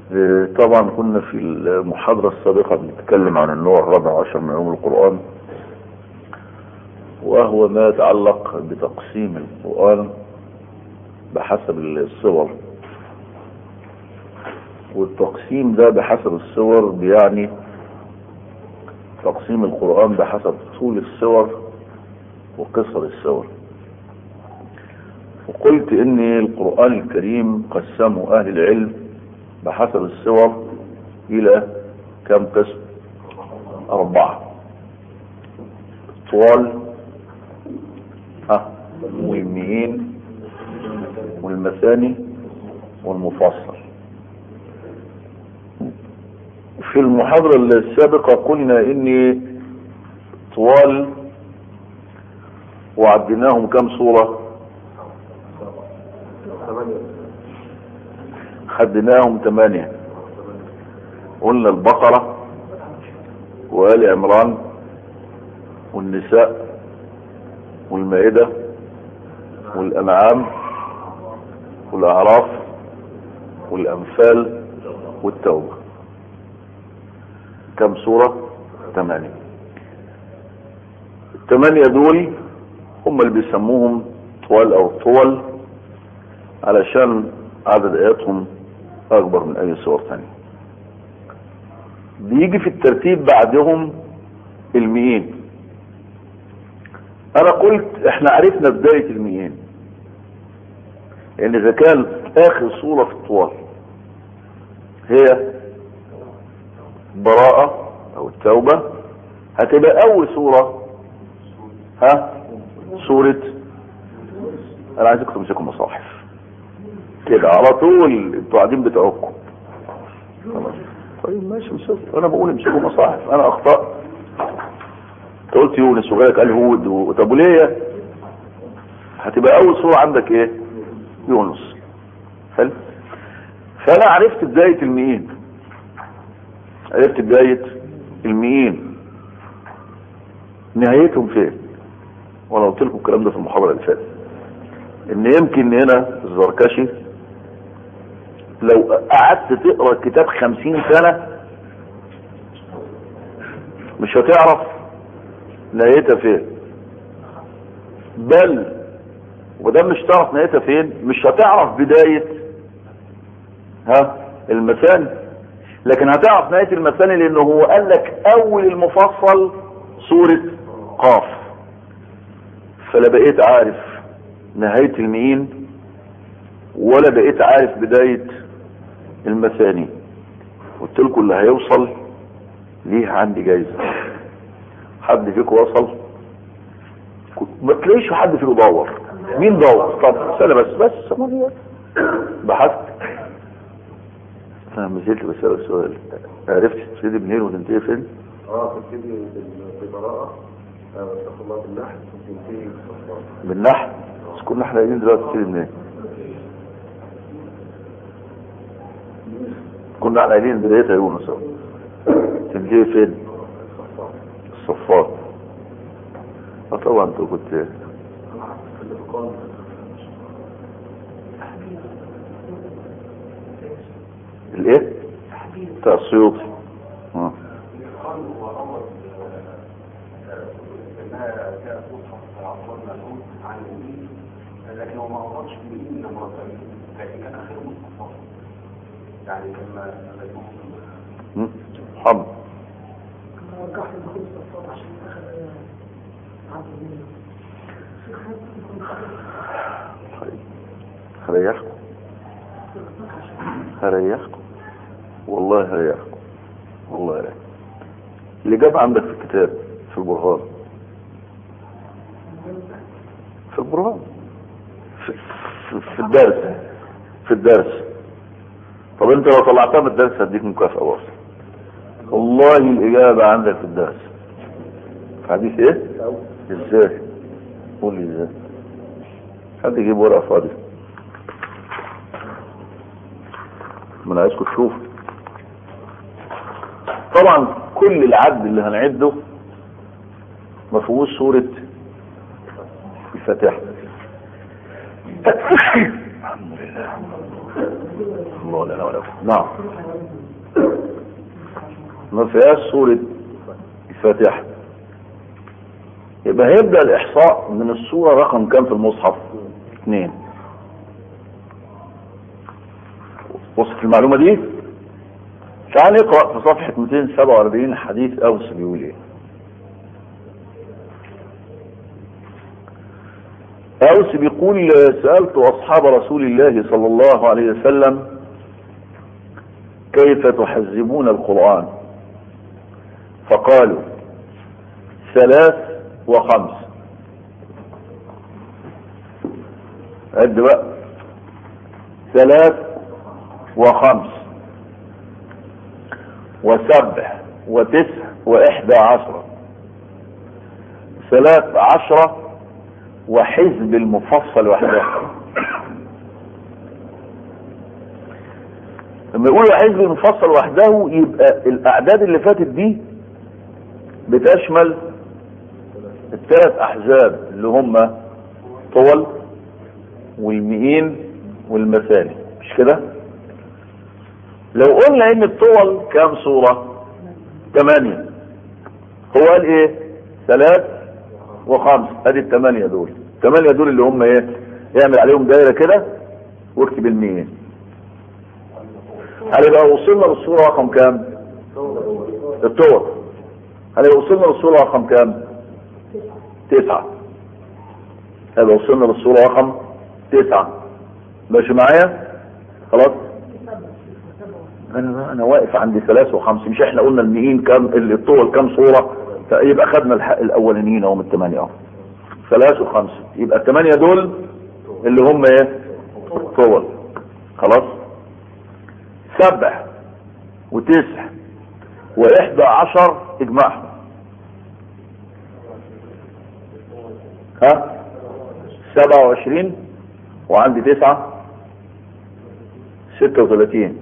آه، طبعا كنا في المحاضرة السابقة بنتكلم عن النوع الرابع عشر من علوم القرآن وهو ما يتعلق بتقسيم القرآن بحسب الصور والتقسيم ده بحسب الصور بيعني تقسيم القرآن بحسب طول الصور وقصر الصور وقلت ان القرآن الكريم قسمه اهل العلم بحسب الصور الى كم قسم اربعة طوال ها والمئين والمثاني والمفصل في المحاضرة السابقة قلنا ان طوال وعديناهم كم صورة خدناهم ثمانية قلنا البقرة وآل عمران والنساء والمائدة والأنعام والأعراف والأنفال والتوبة كم سورة ثمانية الثمانية دول هم اللي بيسموهم طوال او طول علشان عدد اياتهم اكبر من اي سور ثانية بيجي في الترتيب بعدهم المئين انا قلت احنا عرفنا بداية المئين ان اذا كان اخر صورة في الطوال هي براءة او التوبة هتبقى اول صورة ها صورة انا عايزكم تمسكوا مصاحف كده على طول انتوا قاعدين بتعكوا خلاص طيب ماشي مسكت انا بقول امسكوا مصاحف انا اخطأت انت قلت يونس وغيرك قال هود و... طب وليه هتبقى اول صورة عندك ايه يونس حلو فانا عرفت بداية المئين عرفت بداية المئين نهايتهم فين وانا قلت لكم الكلام ده في المحاضرة اللي فاتت ان يمكن هنا الزركشي لو قعدت تقرا الكتاب خمسين سنة مش هتعرف نهايتها فين بل وده مش تعرف نهايتها فين مش هتعرف بداية ها المثاني لكن هتعرف نهاية المثاني لانه هو قال لك اول المفصل سورة قاف فلا بقيت عارف نهاية المئين ولا بقيت عارف بداية المثاني قلت لكم اللي هيوصل ليه عندي جايزة حد فيكم وصل ما تلاقيش حد فيكم دور مين دور طب استنى بس بس سموني بحثت انا ما زلت بسأل سؤال عرفت تبتدي منين وتنتهي فين؟ اه تبتدي بالبراءة اتقوا الله بالنحل وتنتهي بالصفات بالنحل بس كنا احنا قايلين دلوقتي تبتدي منين؟ كنا احنا قايلين بدايتها يونس اهو تنتهي فين؟ الصفات اه طبعا انت كنت الايه؟ بتاع السيوطي اه لكن هو ما أوضحش بمين لما لكن كان آخر مصطفى يعني لما مم. حمد رجعت الخمس الصوت عشان اخر عبد منه في حد يكون طيب هريحكم هريحكم والله هريحكم والله هريحكم اللي جاب عندك في الكتاب في البرهان في البرهان في, في, في الدرس في الدرس طب انت لو طلعتها من الدرس هديك مكافأة واصل والله الإجابة عندك في الدرس في حديث ايه؟ ازاي؟ قول لي ازاي؟ حد يجيب ورقة فاضية ما انا عايزكم تشوفوا طبعا كل العد اللي هنعده ما فيهوش سورة الفاتحة الحمد لله الله لا ولا نعم ما فيهاش سورة الفاتحة يبقى هيبدأ الإحصاء من السورة رقم كام في المصحف اثنين وصف المعلومة دي تعال نقرأ في صفحة 247 حديث أوس بيقول ايه أوس بيقول سألت أصحاب رسول الله صلى الله عليه وسلم كيف تحزبون القرآن فقالوا ثلاث وخمس عد بقى ثلاث وخمس وسبع وتسع وإحدى عشرة ثلاث عشرة وحزب المفصل وحده لما يقولوا حزب المفصل وحده يبقى الأعداد اللي فاتت دي بتشمل الثلاث أحزاب اللي هم طول والمئين والمثاني مش كده لو قلنا ان الطول كام صورة ثمانية هو قال ايه ثلاث وخمس ادي الثمانية دول الثمانية دول اللي هم ايه يعمل عليهم دايرة كده واكتب المئين هل يبقى وصلنا للصورة رقم كام الطول هل يبقى وصلنا للصورة رقم كام تسعة هل وصلنا للصورة رقم تسعة ماشي معايا خلاص انا انا واقف عند ثلاثة وخمسة مش احنا قلنا المئين كام اللي الطول كام صورة يبقى خدنا الحق الاولانيين اهم الثمانية اهو ثلاثة وخمسة يبقى الثمانية دول اللي هم ايه طول خلاص سبع وتسع واحدى عشر اجمعهم ها سبعة وعشرين وعندي تسعة ستة وثلاثين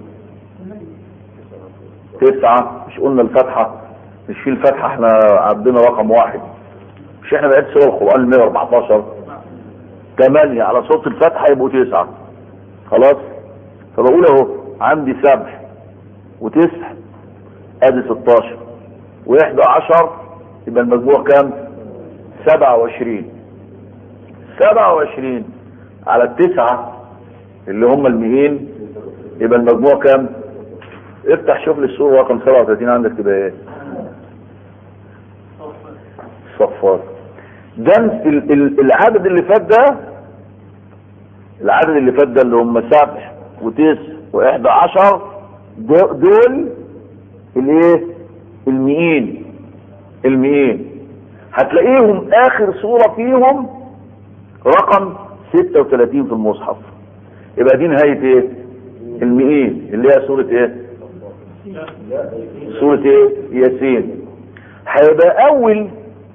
تسعة مش قلنا الفتحة مش في الفتحة احنا عندنا رقم واحد مش احنا بقيت سورة القرآن 114 ثمانية على صوت الفتحة يبقوا تسعة خلاص فبقول اهو عندي سبع وتسع ادي 16 واحدى عشر يبقى المجموع كام سبعة وعشرين سبعة وعشرين على التسعة اللي هم المئين يبقى المجموع كام افتح شوف لي الصورة رقم 37 عندك تبقى ايه صفار ده ال- ال- العدد اللي فات ده العدد اللي فات ده اللي هم سبع وتسع واحدى عشر دو- دول الايه المئين المئين هتلاقيهم اخر صورة فيهم رقم 36 في المصحف يبقى دي نهاية ايه المئين اللي هي سورة ايه سورة ايه ياسين هيبقى اول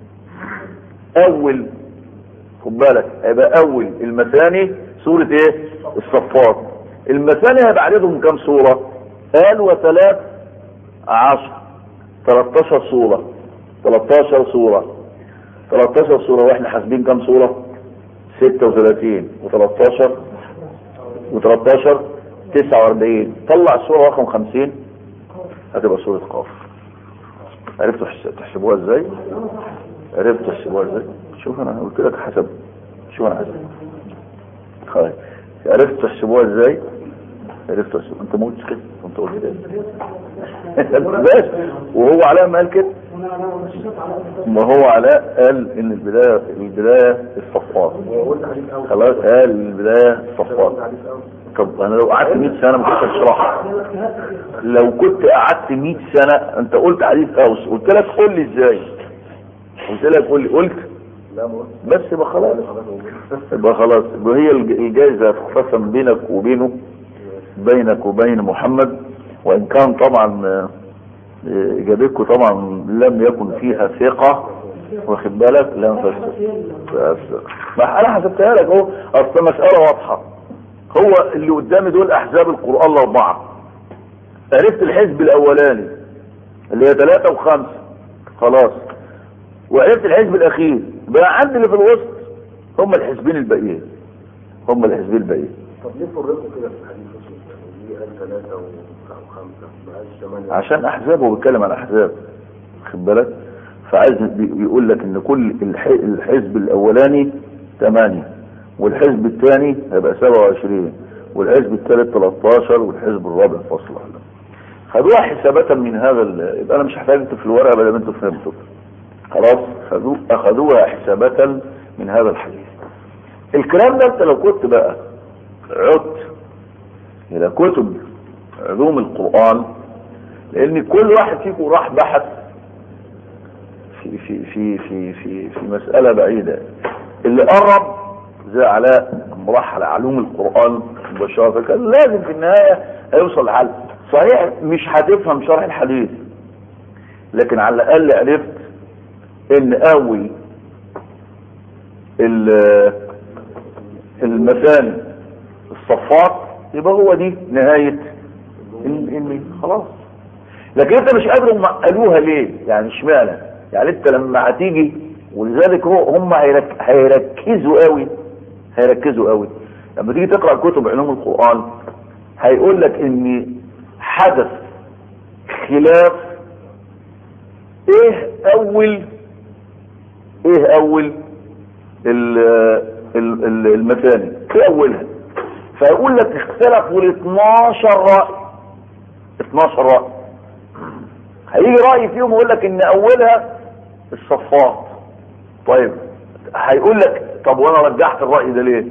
اول خد بالك هيبقى اول المثاني سورة ايه الصفات المثاني هيبقى عددهم كام سورة قال وثلاث عشر 13 سورة 13 سورة 13 سورة واحنا حاسبين كام سورة 36 و13 و13 49 طلع السورة رقم 50 هتبقى سورة قاف عرفتوا تحس- تحسبوها ازاي عرفتوا تحسبوها ازاي شوف انا قلت لك حسب شوف انا حسب خلاص عرفتوا تحسبوها ازاي عرفتوا تحسبوها انت ما قلتش كده انت قلت كده بس وهو علاء ما قال كده وانا انا مشيت على ما هو علاء قال ان البداية البداية الصفات خلاص قال البداية الصفات طب انا لو قعدت 100 سنة ما كنتش اشرحها لو كنت قعدت 100 سنة انت قلت حديث اوس قلت لك قول لي ازاي قلت لك قول لي قلت بس يبقى خلاص يبقى خلاص يبقى هي الج- الجائزة تقسم بينك وبينه بينك وبين محمد وان كان طبعا آه، آه، اجابتكم طبعا لم يكن فيها ثقة واخد بالك لم تثق ما انا حسبتها لك اهو اصل مسألة واضحة هو اللي قدامي دول احزاب القرآن الاربعة عرفت الحزب الاولاني اللي هي ثلاثة وخمسة خلاص وعرفت الحزب الاخير بقى عندي اللي في الوسط هم الحزبين الباقيين هم الحزبين الباقيين طب ليه فرقوا كده في الحديث في قال ثلاثة و- أو خمسة ما قالش ثمانية عشان احزاب هو بيتكلم عن احزاب خد بالك فعايز بي- بيقول لك ان كل الح- الحزب الاولاني 8 والحزب الثاني هيبقى 27 والحزب الثالث 13 والحزب الرابع فصل واحد خدوها حسابة من هذا ال- يبقى انا مش هحتاج انتوا في الورقه بدل ما انتوا فهمتوا خلاص خدوا اخذوها حسابة من هذا الحديث الكلام ده انت لو كنت بقى عدت الى كتب علوم القرآن لان كل واحد فيكم راح بحث في في في في في في مسألة بعيدة اللي قرب زي علاء لما راح على علوم القرآن مباشرة كان لازم في النهاية هيوصل لحل صحيح مش هتفهم شرح الحديث لكن على الأقل عرفت ان اول ال- المثاني الصفات يبقى هو دي نهاية ال- ال- خلاص لكن انت مش قادر هم قالوها ليه يعني اشمعنى يعني انت لما هتيجي ولذلك هو هم هيرك هيركزوا قوي هيركزوا قوي لما تيجي تقرا كتب علوم القران هيقول لك ان حدث خلاف ايه اول ايه اول ال- ال- ال- المثاني ايه اولها فيقول لك اختلفوا ل 12 راي 12 راي هيجي راي فيهم يقول لك ان اولها الصفات طيب هيقول لك طب وانا رجحت الراي ده ليه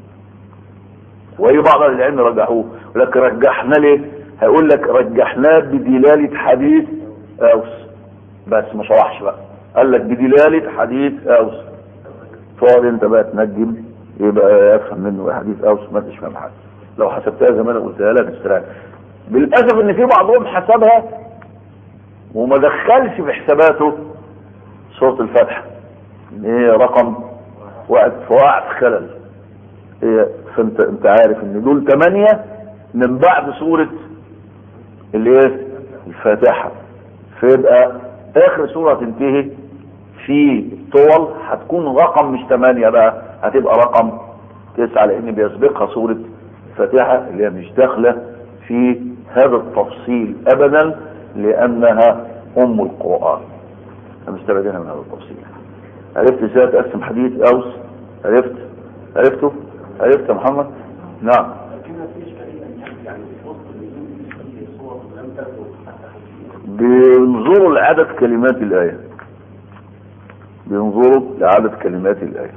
وهي بعض اهل العلم رجحوه يقول لك رجحنا ليه هيقول لك رجحناه بدلاله حديث اوس بس ما شرحش بقى قال لك بدلاله حديث اوس تقعد انت بقى تنجم يبقى افهم منه حديث اوس ما انتش فاهم حاجه لو حسبتها زي ما انا قلتها لك استريح بالاسف ان في بعضهم حسبها وما دخلش في حساباته سوره الفتح ان هي رقم وقعت فوقعت خلل هي فانت انت عارف ان دول ثمانية من بعد سورة الايه الفاتحة فيبقى اخر سورة تنتهي في طول هتكون رقم مش ثمانية بقى هتبقى رقم تسعة لان بيسبقها سورة الفاتحة اللي هي مش داخلة في هذا التفصيل ابدا لانها ام القرآن احنا مستبعدينها من هذا التفصيل عرفت ازاي تقسم حديث اوس عرفت عرفته عرفت يا محمد نعم لكن ما فيش كريم يعني في وسط النزول في صور لم تبدو حتى بينظروا لعدد كلمات الآية بينظروا لعدد كلمات الآية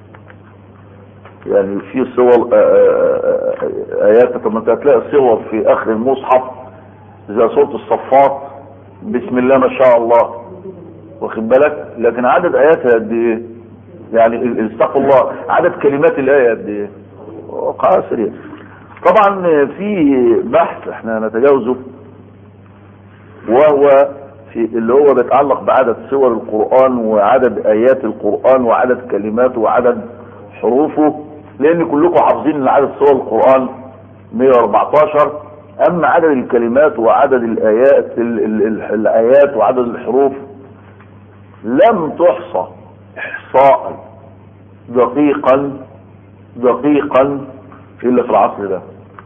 يعني في صور آه، آه، آه، آيات طب ما انت هتلاقي صور في آخر المصحف زي سورة الصفات بسم الله ما شاء الله واخد بالك لكن عدد آياتها قد إيه؟ يعني ال- استغفر الله عدد كلمات الآية قد إيه؟ وقع سريع طبعا في بحث احنا نتجاوزه وهو في اللي هو بيتعلق بعدد سور القرآن وعدد آيات القرآن وعدد كلماته وعدد حروفه لأن كلكم حافظين ان عدد سور القرآن 114 أما عدد الكلمات وعدد الآيات ال ال ال الآيات وعدد الحروف لم تحصى إحصاء دقيقا دقيقا إلا في العصر ده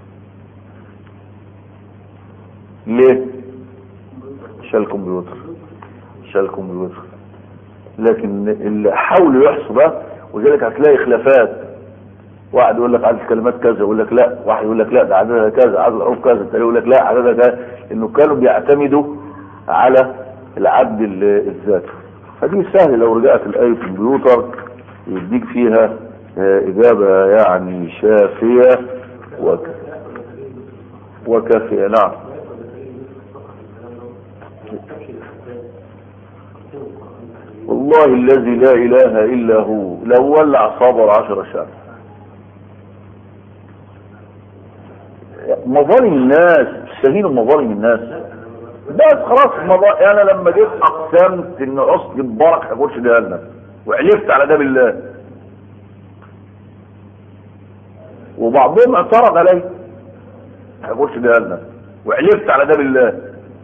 ليه؟ شال الكمبيوتر شال الكمبيوتر لكن اللي حاولوا يحصوا ده وذلك هتلاقي خلافات واحد يقول لك عدد الكلمات كذا يقول لك لا واحد يقول لك لا ده عددها كذا عدد الحروف كذا التاني يقول لك لا عددها كذا انه كانوا بيعتمدوا على العد ال- الذاتي فدي سهل لو رجعت الايه في الكمبيوتر يديك فيها آه، اجابه يعني شافيه وك وكافيه نعم والله الذي لا اله الا هو لو ولع صابر عشر شهر مظالم الناس تستهينوا مظالم الناس بس خلاص مظا... انا لما جيت اقسمت ان عصر مبارك هيخش جهنم وحلفت على ده بالله وبعضهم اعترض علي هيخش جهنم وحلفت على ده بالله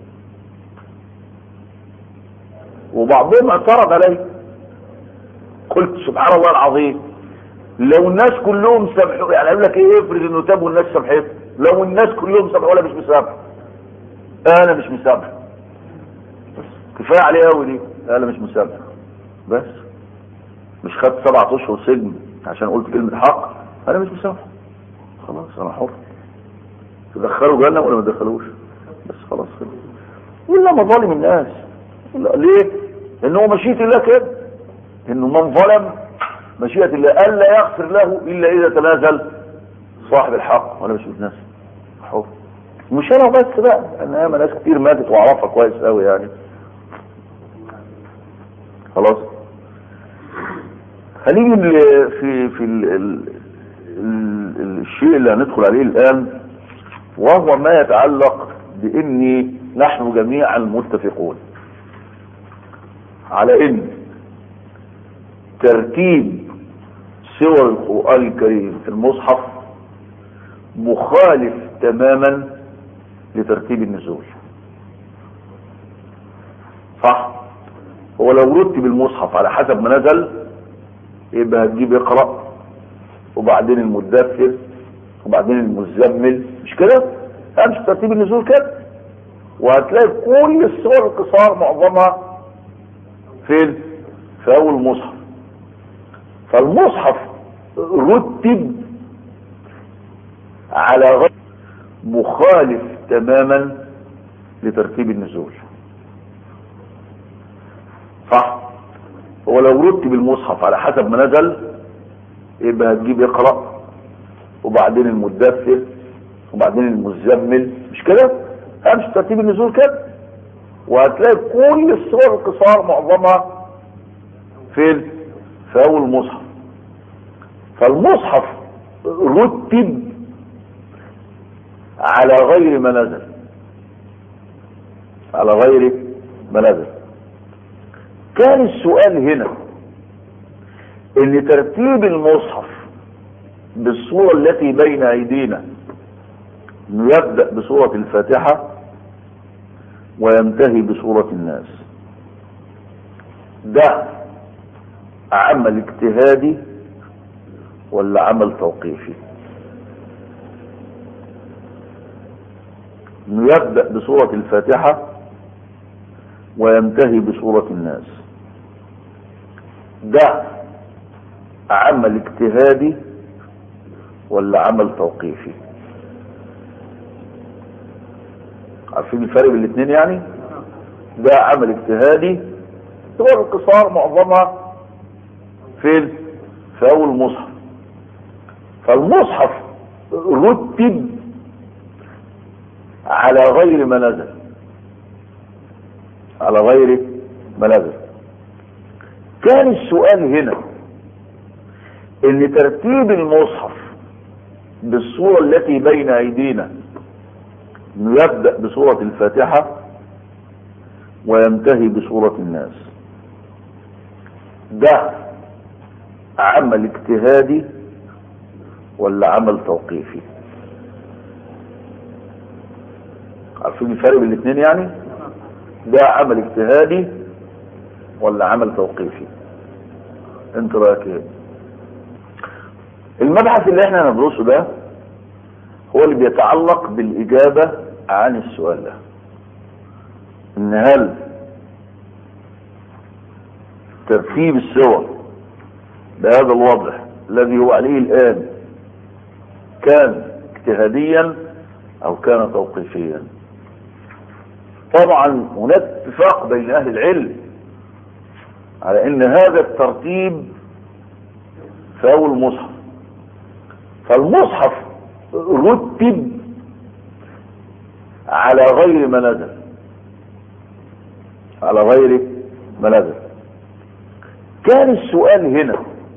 وبعضهم اعترض علي قلت سبحان الله العظيم لو الناس كلهم سامحوا يعني اقول لك ايه افرض انه تابوا الناس سامحته لو الناس كلهم سبع ولا مش مسامح انا مش مسامح بس كفايه عليه قوي دي انا مش مسامح بس مش خدت سبعة اشهر سجن عشان قلت كلمه حق انا مش مسامح خلاص انا حر تدخلوا جنه ولا ما تدخلوش بس خلاص خلاص الا مظالم الناس لا ليه لان هو مشيئه الله كده انه من ظلم مشيئه الله الا يغفر له الا اذا تنازل صاحب الحق وانا مش متناسب حر مش انا بس بقى انا ياما ناس كتير ماتت واعرفها كويس قوي يعني خلاص هنيجي ل- في في ال ال ال الشيء اللي هندخل عليه الان وهو ما يتعلق باني نحن جميعا متفقون على ان ترتيب سور القرآن الكريم في المصحف مخالف تماما لترتيب النزول صح هو لو رتب المصحف على حسب ما نزل يبقى هتجيب اقرأ وبعدين المدثر وبعدين المزمل مش كده مش ترتيب النزول كده وهتلاقي كل السور القصار معظمها فين في اول مصحف فالمصحف رتب على غير مخالف تماما لترتيب النزول صح هو لو رتب المصحف على حسب ما نزل يبقى هتجيب اقرأ وبعدين المدثر وبعدين المزمل مش كده مش ترتيب النزول كده وهتلاقي كل السور القصار معظمها فين في اول مصحف فالمصحف رتب على غير ما نزل على غير ما نزل كان السؤال هنا ان ترتيب المصحف بالصورة التي بين ايدينا انه يبدأ بسورة الفاتحة وينتهي بسورة الناس ده عمل اجتهادي ولا عمل توقيفي انه يبدأ بسورة الفاتحة وينتهي بسورة الناس ده عمل اجتهادي ولا عمل توقيفي عارفين الفرق بين الاثنين يعني ده عمل اجتهادي هو القصار معظمها فين في اول مصحف فالمصحف رتب على غير ما نزل على غير ما نزل كان السؤال هنا ان ترتيب المصحف بالصورة التي بين ايدينا انه يبدأ بسورة الفاتحة وينتهي بسورة الناس ده عمل اجتهادي ولا عمل توقيفي عارفين الفرق بين الاثنين يعني ده عمل اجتهادي ولا عمل توقيفي انت رايك ايه المبحث اللي احنا ندرسه ده هو اللي بيتعلق بالاجابة عن السؤال ده ان هل ترتيب السور بهذا الوضع الذي هو عليه الان كان اجتهاديا او كان توقيفيا طبعا هناك اتفاق بين اهل العلم على ان هذا الترتيب في اول مصحف فالمصحف رتب على غير ما نزل على غير ما نزل كان السؤال هنا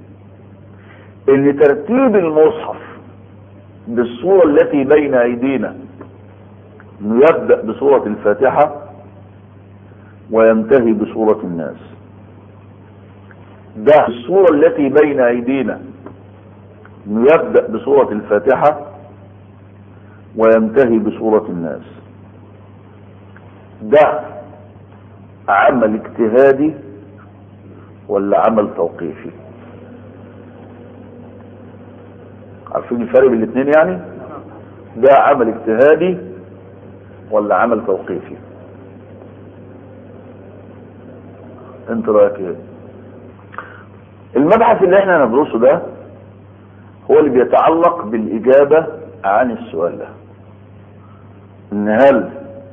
ان ترتيب المصحف بالصورة التي بين ايدينا انه يبدأ بسورة الفاتحة وينتهي بسورة الناس ده الصورة التي بين ايدينا انه يبدأ بسورة الفاتحة وينتهي بسورة الناس ده عمل اجتهادي ولا عمل توقيفي عارفين الفرق بين الاثنين يعني ده عمل اجتهادي ولا عمل توقيفي انت رايك ايه المبحث اللي احنا ندرسه ده هو اللي بيتعلق بالاجابه عن السؤال ده ان هل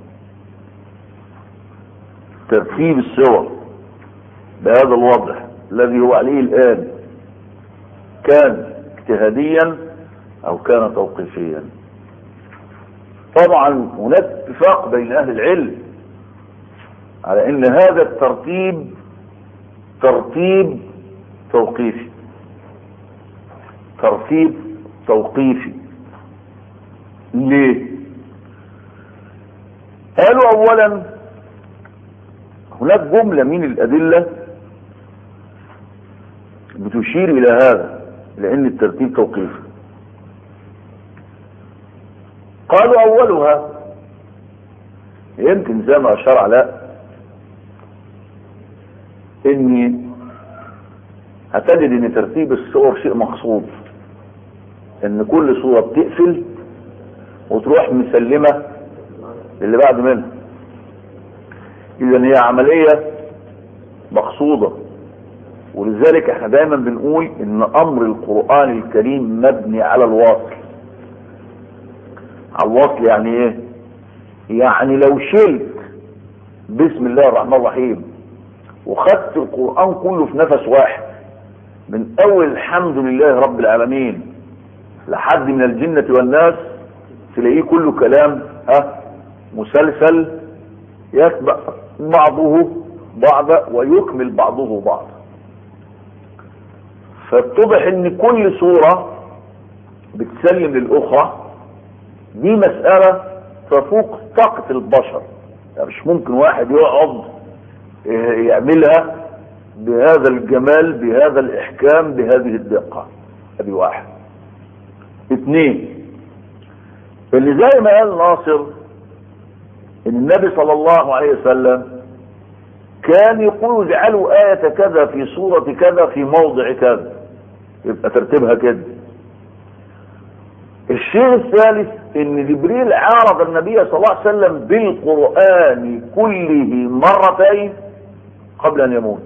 ترتيب السور بهذا الوضع الذي هو عليه الان كان اجتهاديا او كان توقيفيا طبعا هناك اتفاق بين اهل العلم على ان هذا الترتيب ترتيب توقيفي ترتيب توقيفي ليه قالوا اولا هناك جملة من الادلة بتشير الى هذا لان الترتيب توقيفي قالوا اولها يمكن زي ما اشار علاء اني هتجد ان ترتيب الصور شيء مقصود ان كل صورة بتقفل وتروح مسلمة اللي بعد منها اذا هي عملية مقصودة ولذلك احنا دايما بنقول ان امر القرآن الكريم مبني على الواصل على الوصل يعني ايه يعني لو شلت بسم الله الرحمن الرحيم وخدت القرآن كله في نفس واحد من اول الحمد لله رب العالمين لحد من الجنة والناس تلاقيه كله كلام ها مسلسل يتبع بعضه بعضا ويكمل بعضه بعضا فاتضح ان كل صورة بتسلم للاخرى دي مسألة تفوق طاقة البشر يعني مش ممكن واحد يقعد يعملها بهذا الجمال بهذا الاحكام بهذه الدقة ادي واحد اثنين اللي زي ما قال ناصر ان النبي صلى الله عليه وسلم كان يقول اجعلوا آية كذا في سورة كذا في موضع كذا يبقى ترتيبها كده الشيء الثالث ان جبريل عارض النبي صلى الله عليه وسلم بالقرآن كله مرتين قبل ان يموت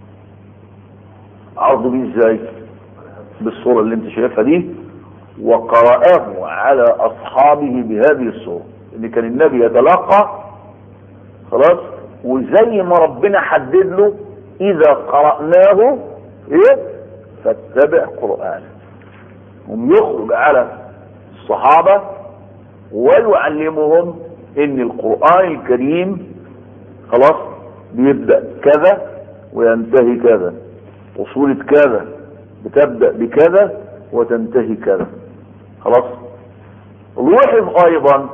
عرضه بيه ازاي بالصورة اللي انت شايفها دي وقرأه على اصحابه بهذه الصورة ان كان النبي يتلقى خلاص وزي ما ربنا حدد له اذا قرأناه ايه فاتبع قرآنه هم يخرج على الصحابة ويعلمهم ان القرآن الكريم خلاص بيبدأ كذا وينتهي كذا وصورة كذا بتبدأ بكذا وتنتهي كذا خلاص لاحظ ايضا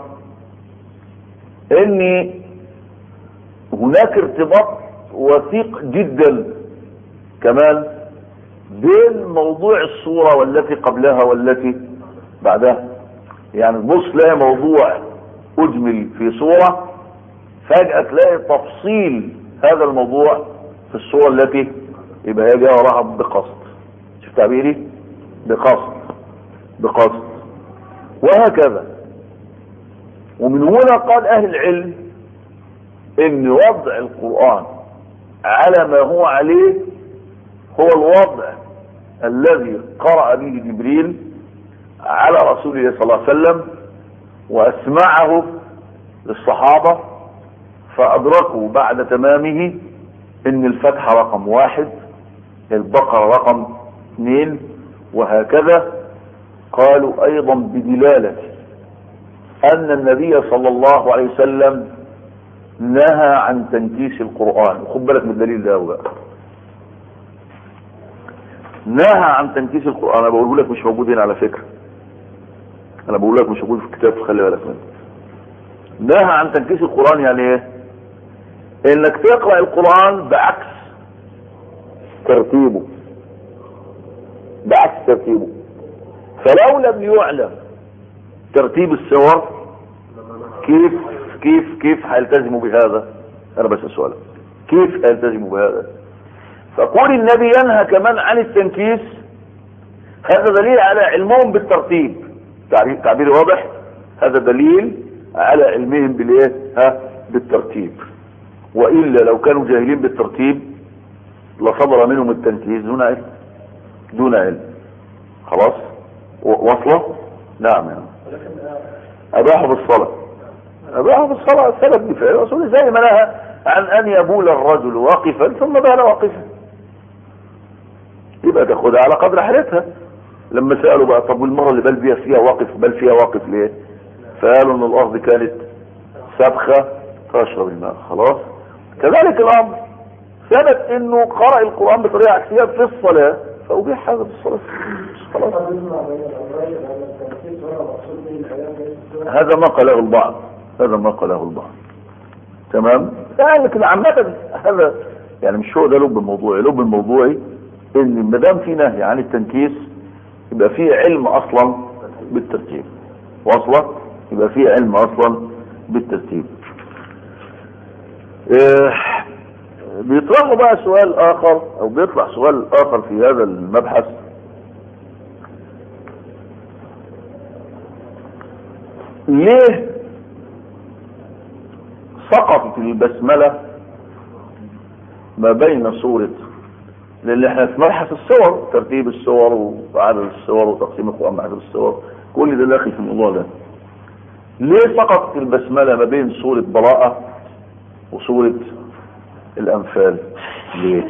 ان هناك ارتباط وثيق جدا كمان بين موضوع الصورة والتي قبلها والتي بعدها يعني تبص تلاقي موضوع اجمل في صورة فجأة تلاقي تفصيل هذا الموضوع في الصورة التي يبقى هي جايه وراها بقصد شوف تعبيري بقصد بقصد وهكذا ومن هنا قال اهل العلم ان وضع القرآن على ما هو عليه هو الوضع الذي قرأ به جبريل على رسول الله صلى الله عليه وسلم واسمعه للصحابة فادركوا بعد تمامه ان الفتح رقم واحد البقرة رقم اثنين وهكذا قالوا ايضا بدلالة ان النبي صلى الله عليه وسلم نهى عن تنكيس القرآن خد بالك من الدليل ده بقى نهى عن تنكيس القرآن انا بقوله لك مش موجود هنا على فكرة انا بقول لك مش موجود في الكتاب خلي بالك منه نهى عن تنكيس القرآن يعني ايه انك تقرأ القرآن بعكس ترتيبه بعكس ترتيبه فلو لم يعلم ترتيب السور كيف كيف كيف هيلتزموا بهذا انا بس سؤال كيف هيلتزموا بهذا فقول النبي ينهى كمان عن التنكيس هذا دليل على علمهم بالترتيب تعبير تعبير واضح هذا دليل على علمهم بالايه ها بالترتيب والا لو كانوا جاهلين بالترتيب لصدر منهم التنكيز دون علم دون علم خلاص و- واصله نعم يعني. اباحوا بالصلاه اباحوا بالصلاه سبب بفعل الرسول زي ما نهى عن ان يبول الرجل واقفا ثم بال واقفا يبقى تاخدها على قدر حالتها لما سالوا بقى طب والمره اللي بال بيها فيها واقف بل فيها واقف ليه فقالوا ان الارض كانت سبخه تشرب الماء خلاص كذلك الامر ثبت انه قرأ القرآن بطريقة عكسية في الصلاة فأبيح هذا في الصلاة خلاص هذا ما قاله البعض هذا ما قاله البعض تمام يعني لكن عامة هذا يعني مش هو ده لب الموضوع لب الموضوعي ان ما دام في نهي عن التنكيس يبقى في علم اصلا بالترتيب واصله يبقى في علم اصلا بالترتيب إيه بيطرحوا بقى سؤال اخر او بيطرح سؤال اخر في هذا المبحث ليه سقطت البسملة ما بين صورة لان احنا في مبحث الصور ترتيب الصور وعدد الصور وتقسيم القرآن بعدد الصور كل ده داخل في الموضوع ده ليه سقطت البسملة ما بين صورة براءة وصورة الأنفال ليه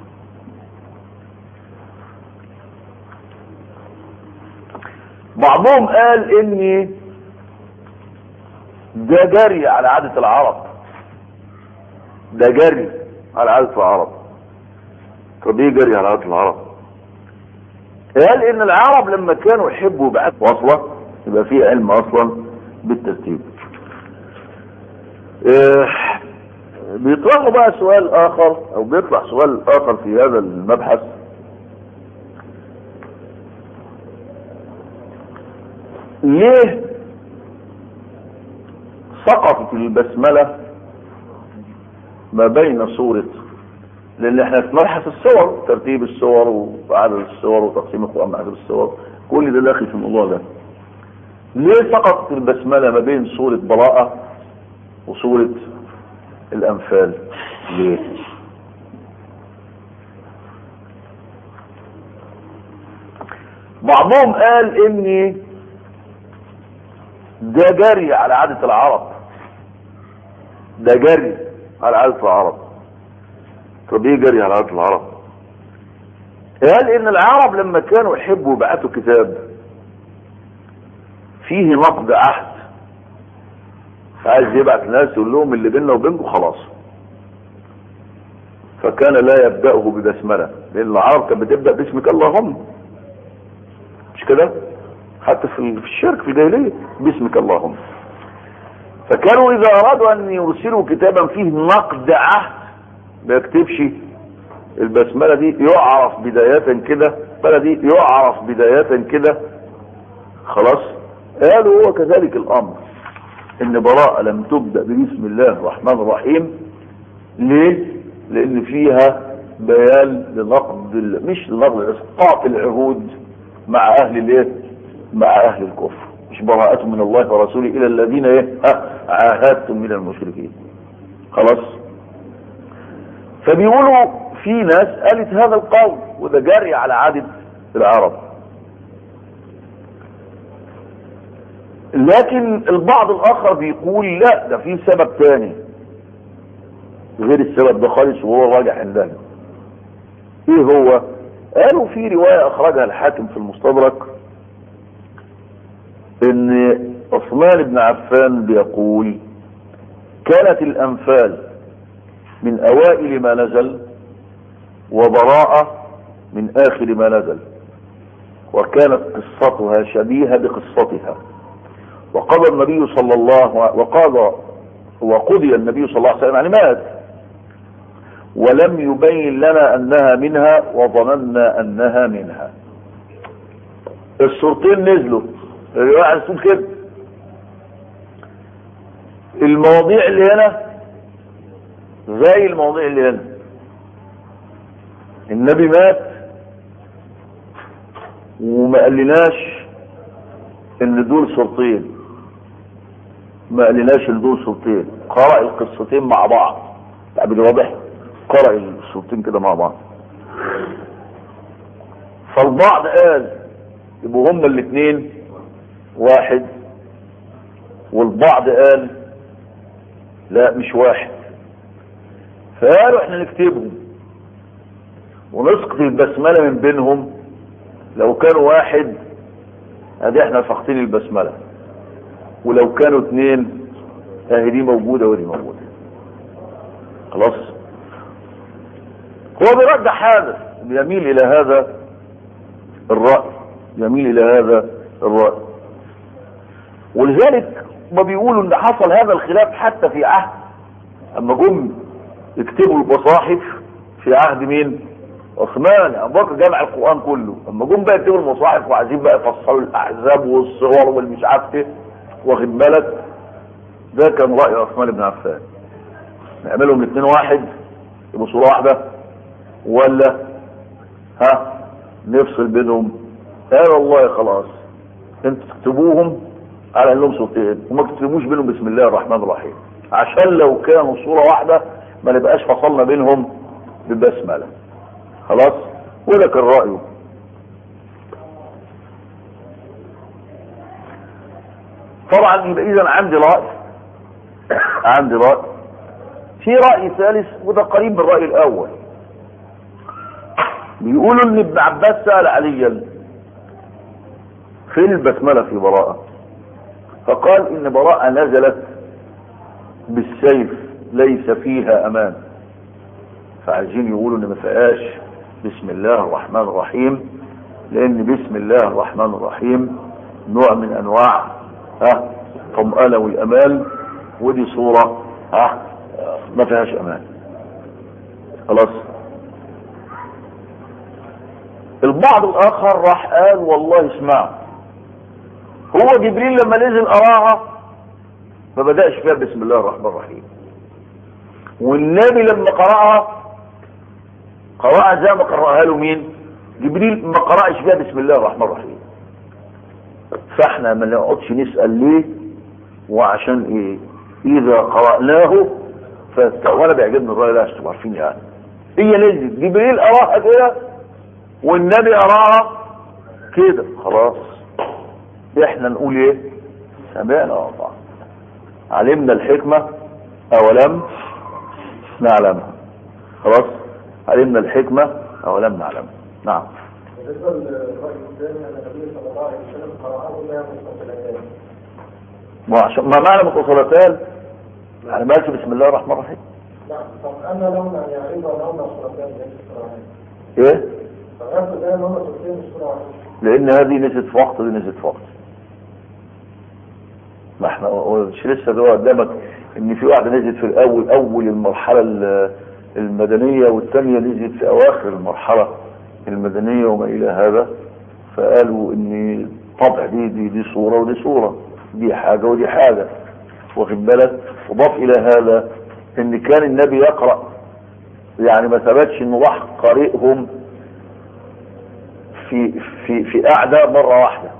بعضهم قال ان ده جري على عادة العرب ده جري على عادة العرب طب ايه جري على عادة العرب قال ان العرب لما كانوا يحبوا بعد واصلة يبقى في علم اصلا بالترتيب اه بيطرحوا بقى سؤال اخر او بيطلع سؤال اخر في هذا المبحث ليه سقطت البسملة ما بين صورة لان احنا في مبحث الصور ترتيب الصور وعدد الصور وتقسيم القرآن بعدد الصور كل ده داخل في الموضوع ده ليه سقطت البسملة ما بين صورة براءة وصورة الأنفال ليه بعضهم قال ان ده جري على عادة العرب ده جري على عادة العرب طب ايه جري على عادة العرب قال ان العرب لما كانوا يحبوا يبعتوا كتاب فيه نقد عهد عايز يبعت ناس يقول لهم اللي بيننا وبينكم خلاص فكان لا يبدأه ببسملة لان العرب كانت بتبدأ باسمك اللهم مش كده حتى في الشرك في الجاهلية باسمك اللهم فكانوا اذا ارادوا ان يرسلوا كتابا فيه نقد عهد ما يكتبش البسملة دي يعرف بداية كده دي يعرف بداية كده خلاص قالوا هو كذلك الامر ان براءة لم تبدأ بسم الله الرحمن الرحيم ليه لان فيها بيان لنقض مش لنقض اسقاط العهود مع اهل الايه مع اهل الكفر مش براءة من الله ورسوله الى الذين ايه عاهدتم من المشركين خلاص فبيقولوا في ناس قالت هذا القول وده جاري على عادة العرب لكن البعض الاخر بيقول لا ده في سبب تاني غير السبب ده خالص وهو راجع عندنا ايه هو قالوا في رواية اخرجها الحاكم في المستدرك ان عثمان بن عفان بيقول كانت الانفال من اوائل ما نزل وبراءة من اخر ما نزل وكانت قصتها شبيهة بقصتها وقضى النبي صلى الله وقضى وقضي النبي صلى الله عليه وسلم يعني مات ولم يبين لنا انها منها وظننا انها منها الصورتين نزلوا الرواية تقول كده المواضيع اللي هنا زي المواضيع اللي هنا النبي مات وما قالناش ان دول صورتين ما قالناش دول صورتين قرأ القصتين مع بعض تعبير واضح قرأ الصورتين كده مع بعض فالبعض قال يبقوا هما الاثنين واحد والبعض قال لا مش واحد فقالوا احنا نكتبهم ونسقط البسملة من بينهم لو كانوا واحد ادي احنا فاقدين البسملة ولو كانوا اثنين اهي دي موجودة ودي موجودة خلاص هو بيرجح هذا يميل الى هذا الرأي يميل الى هذا الرأي ولذلك ما بيقولوا ان حصل هذا الخلاف حتى في عهد اما جم يكتبوا المصاحف في عهد مين عثمان ابو بكر جمع القران كله اما جم بقى يكتبوا المصاحف وعايزين بقى يفصلوا الاحزاب والصور والمش عارف ايه واخد بالك ده كان راي عثمان بن عفان نعملهم الاثنين واحد يبقوا صوره واحده ولا ها نفصل بينهم قال والله خلاص انتوا تكتبوهم على انهم صوتين وما تكتبوش بينهم بسم الله الرحمن الرحيم عشان لو كانوا صورة واحدة ما نبقاش فصلنا بينهم ببسملة خلاص وده كان رأيه طبعا يبقى اذا عندي رأي عندي رأي في رأي ثالث وده قريب من الرأي الاول بيقولوا ان ابن عباس سأل عليا فين البسملة في براءة فقال ان براءة نزلت بالسيف ليس فيها امان فعايزين يقولوا ان ما فيهاش بسم الله الرحمن الرحيم لان بسم الله الرحمن الرحيم نوع من انواع ها طمأنة والامان ودي صورة ها ما فيهاش امان خلاص البعض الاخر راح قال والله اسمعوا هو جبريل لما نزل قراها ما بدأش فيها بسم الله الرحمن الرحيم والنبي لما قرأها قرأها زي ما قرأها له مين جبريل ما قرأش فيها بسم الله الرحمن الرحيم فاحنا ما نقعدش نسأل ليه وعشان ايه اذا قرأناه ف... وانا بيعجبني الرأي ده عشان عارفين يعني هي نزلت جبريل قراها كده والنبي قراها كده خلاص احنا نقول ايه سمعنا وطعنا علمنا الحكمة اولم نعلمها خلاص علمنا الحكمة اولم نعلمها نعم بالنسبة للرأي الثاني أن النبي صلى الله عليه وسلم قرأه لا مستقلتان ما عشان- ما معنى متصلتان يعني ما قالش بسم الله الرحمن الرحيم نعم طب أنا لون يعني أيضا لون صورتين ليس صورتين ايه فالرأي ده لون صورتين مش صورة واحدة لان هذه نزلت في وقت ودي نزلت في وقت ما احنا مش لسه ده قدامك ان في واحده نزلت في الاول اول المرحله ال- المدنيه والثانيه نزلت في اواخر المرحله المدنيه وما الى هذا فقالوا ان طبع دي دي دي صوره ودي صوره دي حاجه ودي حاجه واخد بالك وضاف الى هذا ان كان النبي يقرا يعني ما ثبتش انه راح قارئهم في في في قعده مره واحده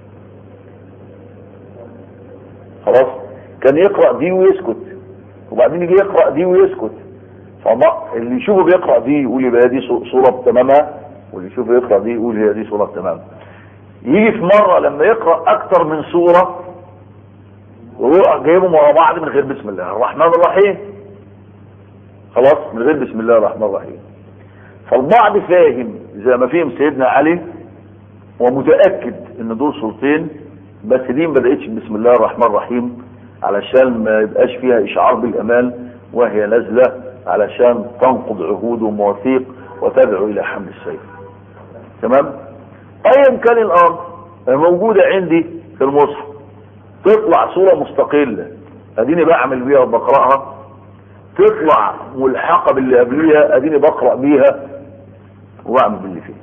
خلاص كان يقرا دي ويسكت وبعدين يجي يقرا دي ويسكت فما اللي يشوفه بيقرا دي يقول يبقى دي صو- صوره بتمامها واللي يشوفه يقرا دي يقول هي دي صوره بتمامها يجي في مره لما يقرا اكتر من صوره ويروح جايبهم ورا بعض من غير بسم الله الرحمن الرحيم خلاص من غير بسم الله الرحمن الرحيم فالبعض فاهم زي ما فهم سيدنا علي ومتأكد ان دول صورتين بس دي ما بدأتش بسم الله الرحمن الرحيم علشان ما يبقاش فيها اشعار بالامان وهي نازلة علشان تنقض عهود ومواثيق وتدعو الى حمل السيف تمام ايا كان الامر موجودة عندي في المصحف تطلع صورة مستقلة اديني بعمل بيها وبقرأها تطلع ملحقة باللي قبليها اديني بقرأ بيها واعمل باللي فيه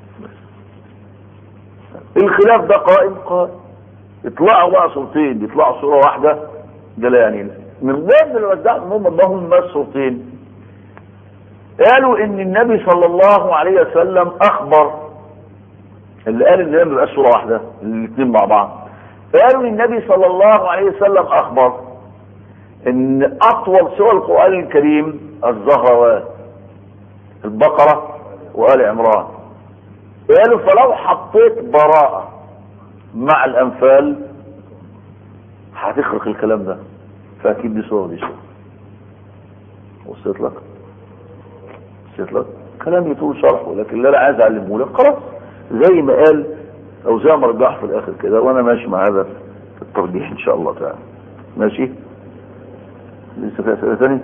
الخلاف ده قائم قائم يطلعوا بقى صورتين يطلعوا صورة واحدة ده لا يعني لا. من ضمن الوزع هم اللهم بس صورتين قالوا ان النبي صلى الله عليه وسلم اخبر اللي قال ان هي ما بيبقاش صورة واحدة الاثنين مع بعض قالوا النبي صلى الله عليه وسلم اخبر ان اطول سور القرآن الكريم الزهروات البقرة وآل عمران قالوا فلو حطيت براءة مع الانفال هتخرق الكلام ده فاكيد دي صورة دي صورة وصلت لك وصلت لك كلام يطول شرحه لكن اللي انا عايز اعلمه لك خلاص زي ما قال او زي ما رجح في الاخر كده وانا ماشي مع هذا الترجيح ان شاء الله تعالى ماشي لسه في اسئله ثانيه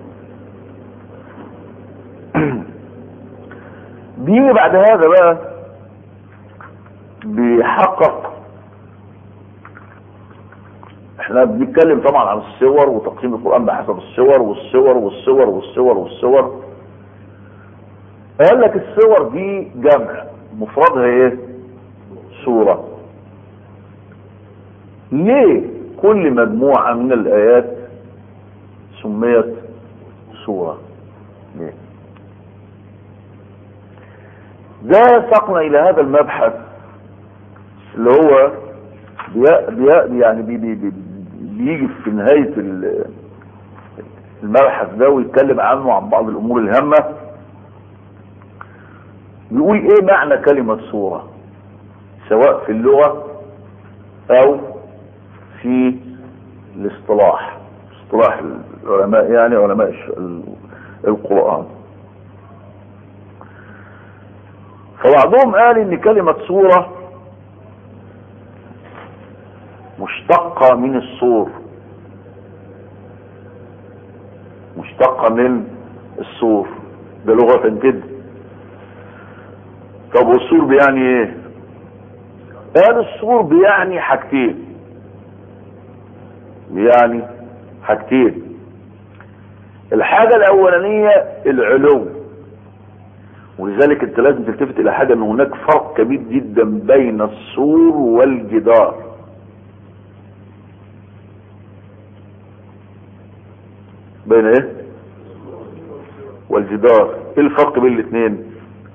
بيجي بعد هذا بقى بيحقق احنا بنتكلم طبعا عن الصور وتقسيم القرآن بحسب الصور والصور والصور والصور والصور قال لك الصور دي جمع مفردها ايه سورة ليه كل مجموعة من الآيات سميت سورة ليه ده سقنا إلى هذا المبحث اللي هو بي بي يعني بي بي بي بيجي في نهاية المبحث ده ويتكلم عنه عن بعض الأمور الهامة بيقول ايه معنى كلمة صورة سواء في اللغة او في الاصطلاح اصطلاح العلماء يعني علماء القرآن فبعضهم قال ان كلمة صورة مشتقة من الصور مشتقة من الصور ده لغة كده طب والصور بيعني ايه قال الصور بيعني حاجتين بيعني حاجتين الحاجة الاولانية العلو ولذلك انت لازم تلتفت الى حاجة ان هناك فرق كبير جدا بين السور والجدار بين ايه والجدار ايه الفرق بين الاثنين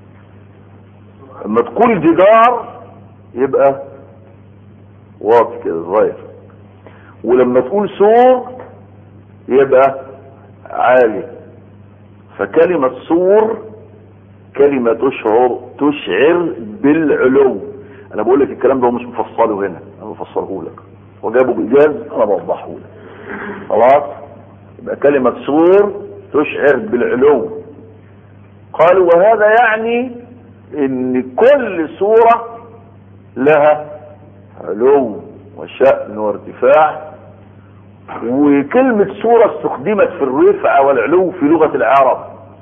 لما تقول جدار يبقى واطي كده صغير ولما تقول سور يبقى عالي فكلمة سور كلمة تشعر تشعر بالعلو انا بقول لك الكلام ده مش مفصله هنا انا بفسره لك وجابه بايجاز انا بوضحه لك خلاص يبقى كلمة سور تشعر بالعلو قالوا وهذا يعني ان كل سورة لها علو وشأن وارتفاع وكلمة سورة استخدمت في الرفع والعلو في لغة العرب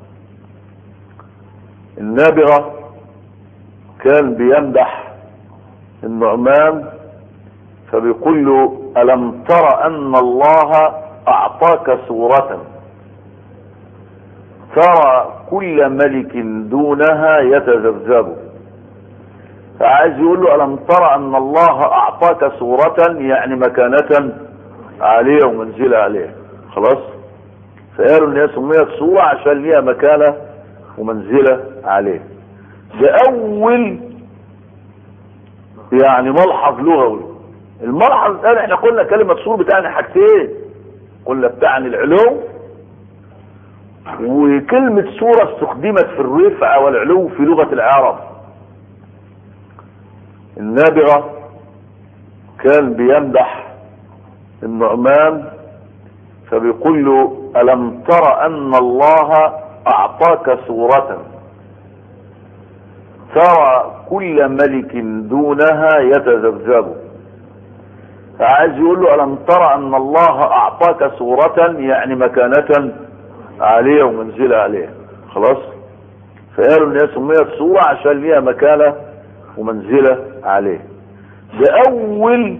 النابغة كان بيمدح النعمان فبيقول له ألم تر أن الله أعطاك سورة ترى كل ملك دونها يتذبذب فعايز يقول له ألم ترى أن الله أعطاك سورة يعني مكانة عليه ومنزلة عليه خلاص فقالوا ان هي سميت سورة عشان ليها مكانة ومنزلة عليه ده أول يعني ملحظ لغوي الملحظ الثاني احنا قلنا كلمة سور بتاعني حاجتين قلنا بتعني العلو وكلمة سورة استخدمت في الرفع والعلو في لغة العرب النابغة كان بيمدح النعمان فبيقول له ألم تر أن الله أعطاك سورة ترى كل ملك دونها يتذبذب فعايز يقول له ألم ترى أن الله أعطاك سورة يعني مكانة عليه ومنزلة عليه خلاص فقالوا ان هي سميت سورة عشان ليها مكانة ومنزلة عليه ده اول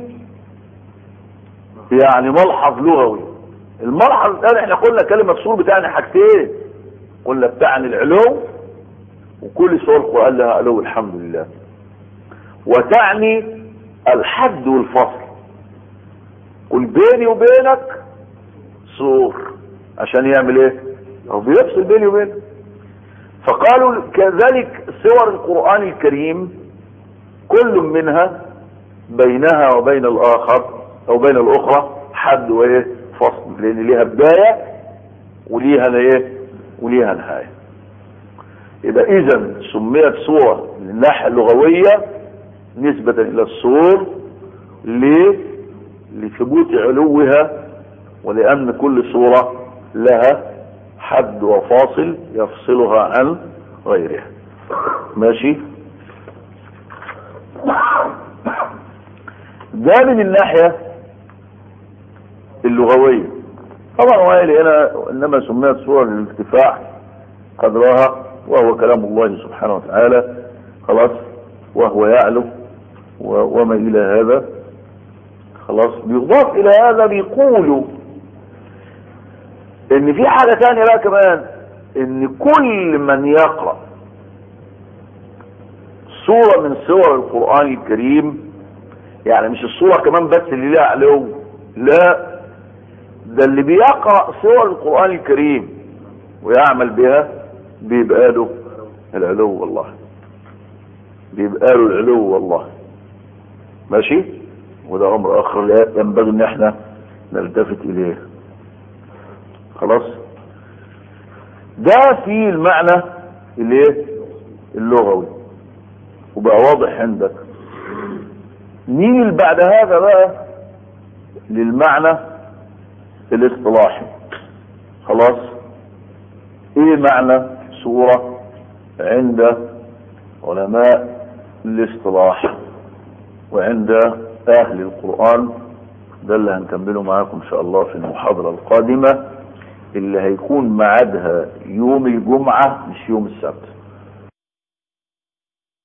يعني ملحظ لغوي الملحظ الثاني احنا قلنا كلمة سور بتاعني حاجتين قلنا بتعني العلو وكل سور القرآن لها علو الحمد لله وتعني الحد والفصل قل بيني وبينك سور عشان يعمل ايه هو بيفصل بيني وبينك فقالوا كذلك سور القرآن الكريم كل منها بينها وبين الاخر او بين الاخرى حد وايه فصل لان ليها بداية وليها ايه وليها نهاية يبقى اذا سميت سورة من الناحية اللغوية نسبة الى السور ليه لثبوت علوها ولان كل سورة لها حد وفاصل يفصلها عن غيرها ماشي ده من الناحية اللغوية طبعا وائل هنا انما سميت سورة للارتفاع قدرها وهو كلام الله سبحانه وتعالى خلاص وهو يعلو و- وما الى هذا خلاص بيضاف الى هذا بيقولوا ان في حاجة تانية بقى كمان ان كل من يقرأ سورة من سور القرآن الكريم يعني مش السورة كمان بس اللي لها علو لا ده اللي بيقرأ سور القرآن الكريم ويعمل بها بيبقى له العلو والله بيبقى له العلو والله ماشي وده امر اخر لا ينبغي ان احنا نلتفت اليه خلاص ده في المعنى الايه اللغوي وبقى واضح عندك نيجي بعد هذا بقى للمعنى الاصطلاحي خلاص ايه معنى سورة عند علماء الاصطلاح وعند اهل القرآن ده اللي هنكمله معاكم ان شاء الله في المحاضرة القادمة اللي هيكون ميعادها يوم الجمعة مش يوم السبت